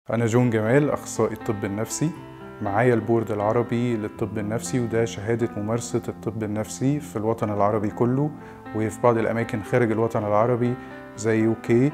أنا جون جمال أخصائي الطب النفسي معايا البورد العربي للطب النفسي وده شهادة ممارسة الطب النفسي في الوطن العربي كله وفي بعض الأماكن خارج الوطن العربي زي يوكي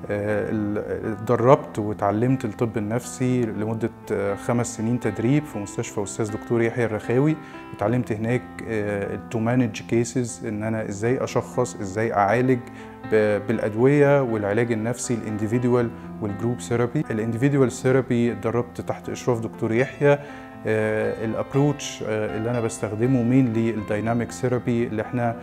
اتدربت وتعلمت الطب النفسي لمدة خمس سنين تدريب في مستشفى أستاذ دكتور يحيى الرخاوي وتعلمت هناك تو مانج كيسز إن أنا إزاي أشخص إزاي أعالج بالأدوية والعلاج النفسي الانديفيدوال والجروب ثيرابي الانديفيدوال ثيرابي اتدربت تحت إشراف دكتور يحيى الابروتش اللي انا بستخدمه مين للدايناميك ثيرابي اللي احنا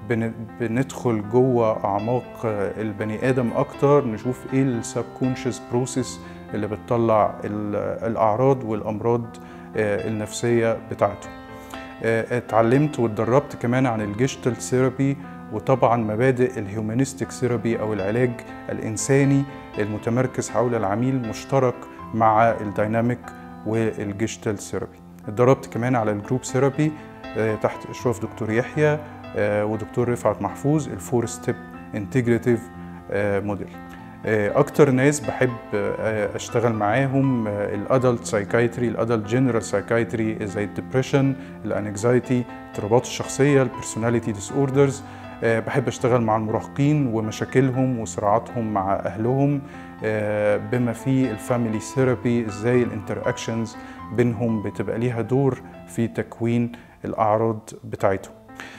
بندخل جوه اعماق البني ادم اكتر نشوف ايه السبكونشس بروسيس اللي بتطلع الاعراض والامراض النفسيه بتاعته اتعلمت واتدربت كمان عن الجيشتال ثيرابي وطبعا مبادئ الهيومانيستيك ثيرابي او العلاج الانساني المتمركز حول العميل مشترك مع الدايناميك والجيشتال ثيرابي اتدربت كمان على الجروب ثيرابي تحت اشراف دكتور يحيى ودكتور رفعت محفوظ الفور ستيب انتجريتيف موديل اكتر ناس بحب اشتغل معاهم الادلت سايكايتري الادلت جنرال سايكايتري زي الدبريشن الانكزايتي اضطرابات الشخصيه البيرسوناليتي ديس اوردرز بحب اشتغل مع المراهقين ومشاكلهم وصراعاتهم مع اهلهم بما فيه الفاميلي ثيرابي ازاي الانتر اكشنز بينهم بتبقى ليها دور في تكوين الاعراض بتاعتهم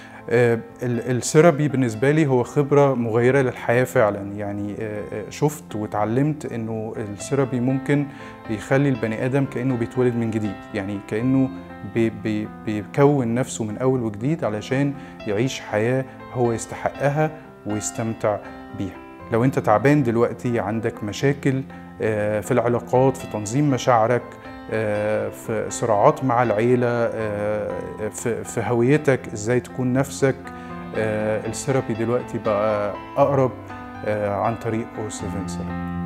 الثيرابي بالنسبه لي هو خبره مغيره للحياه فعلا يعني شفت واتعلمت انه الثيرابي ممكن يخلي البني ادم كانه بيتولد من جديد يعني كانه بي بي بيكون نفسه من اول وجديد علشان يعيش حياه هو يستحقها ويستمتع بيها لو انت تعبان دلوقتي عندك مشاكل في العلاقات في تنظيم مشاعرك في صراعات مع العيلة في هويتك ازاي تكون نفسك الثيرابي دلوقتي بقى أقرب عن طريق O7 ثيرابي